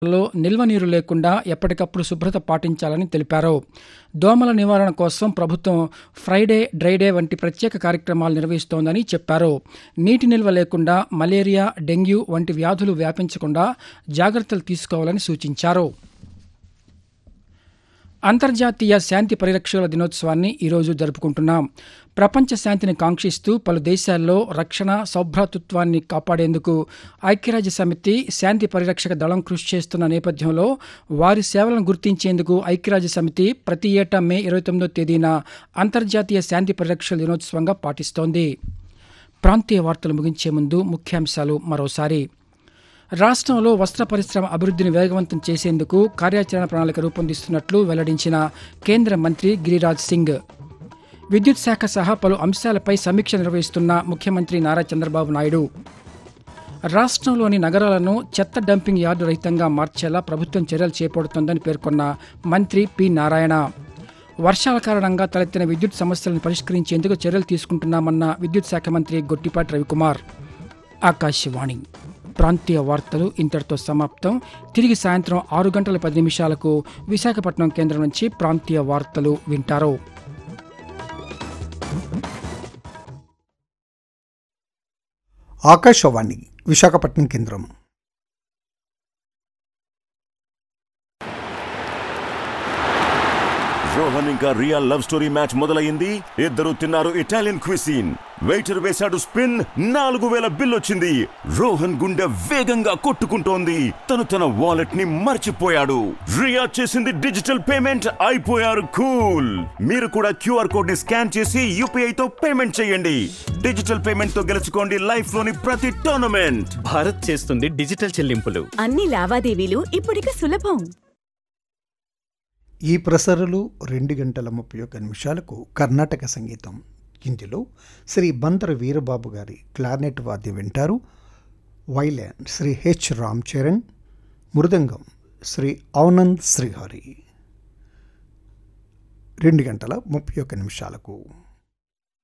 లో నిల్వ నీరు లేకుండా ఎప్పటికప్పుడు శుభ్రత పాటించాలని తెలిపారు దోమల నివారణ కోసం ప్రభుత్వం ఫ్రైడే డ్రైడే వంటి ప్రత్యేక కార్యక్రమాలు నిర్వహిస్తోందని చెప్పారు నీటి నిల్వ లేకుండా మలేరియా డెంగ్యూ వంటి వ్యాధులు వ్యాపించకుండా జాగ్రత్తలు తీసుకోవాలని సూచించారు అంతర్జాతీయ శాంతి పరిరక్షకుల దినోత్సవాన్ని ఈరోజు జరుపుకుంటున్నాం ప్రపంచ శాంతిని కాంక్షిస్తూ పలు దేశాల్లో రక్షణ సౌభ్రాతృత్వాన్ని కాపాడేందుకు ఐక్యరాజ్య సమితి శాంతి పరిరక్షక దళం కృషి చేస్తున్న నేపథ్యంలో వారి సేవలను గుర్తించేందుకు ఐక్యరాజ్య సమితి ప్రతి ఏటా మే ఇరవై తొమ్మిదో తేదీన అంతర్జాతీయ శాంతి పరిరక్షకుల దినోత్సవంగా పాటిస్తోంది ప్రాంతీయ వార్తలు ముగించే ముందు ముఖ్యాంశాలు మరోసారి రాష్ట్రంలో వస్త్ర పరిశ్రమ అభివృద్ధిని వేగవంతం చేసేందుకు కార్యాచరణ ప్రణాళిక రూపొందిస్తున్నట్లు వెల్లడించిన కేంద్ర మంత్రి గిరిరాజ్ సింగ్ విద్యుత్ శాఖ సహా పలు అంశాలపై సమీక్ష నిర్వహిస్తున్న ముఖ్యమంత్రి నారా చంద్రబాబు నాయుడు రాష్ట్రంలోని నగరాలను చెత్త డంపింగ్ యార్డు రహితంగా మార్చేలా ప్రభుత్వం చర్యలు చేపడుతోందని పేర్కొన్న మంత్రి పి నారాయణ వర్షాల కారణంగా తలెత్తిన విద్యుత్ సమస్యలను పరిష్కరించేందుకు చర్యలు తీసుకుంటున్నామన్న విద్యుత్ శాఖ మంత్రి గొట్టిపాటి రవికుమార్ ఆకాశవాణి ప్రాంతీయ వార్తలు ఇంతటితో సమాప్తం తిరిగి సాయంత్రం ఆరు గంటల పది నిమిషాలకు విశాఖపట్నం కేంద్రం నుంచి ప్రాంతీయ వార్తలు వింటారు ఆకాశవాణి విశాఖపట్నం కేంద్రం రోహన్ ఇంకా రియా లవ్ స్టోరీ మ్యాచ్ మొదలైంది ఇద్దరు తిన్నారు ఇటాలియన్ క్విసిన్ వెయిటర్ వేశాడు స్పిన్ నాలుగు వేల బిల్ వచ్చింది రోహన్ గుండె వేగంగా కొట్టుకుంటోంది తను తన వాలెట్ ని మర్చిపోయాడు రియా చేసింది డిజిటల్ పేమెంట్ అయిపోయారు కూల్ మీరు కూడా క్యూఆర్ కోడ్ ని స్కాన్ చేసి యూపీఐ తో పేమెంట్ చేయండి డిజిటల్ పేమెంట్ తో గెలుచుకోండి లైఫ్ లోని ప్రతి టోర్నమెంట్ భారత్ చేస్తుంది డిజిటల్ చెల్లింపులు అన్ని లావాదేవీలు ఇప్పుడిక సులభం ఈ ప్రసరలు రెండు గంటల ముప్పై ఒక్క నిమిషాలకు కర్ణాటక సంగీతం ఇందులో శ్రీ బందర వీరబాబు గారి క్లార్నెట్ వాద్యం వింటారు వైలెన్ శ్రీ హెచ్ రామ్ చరణ్ మృదంగం శ్రీ ఔనంద్ శ్రీహరి రెండు గంటల ముప్పై ఒక్క నిమిషాలకు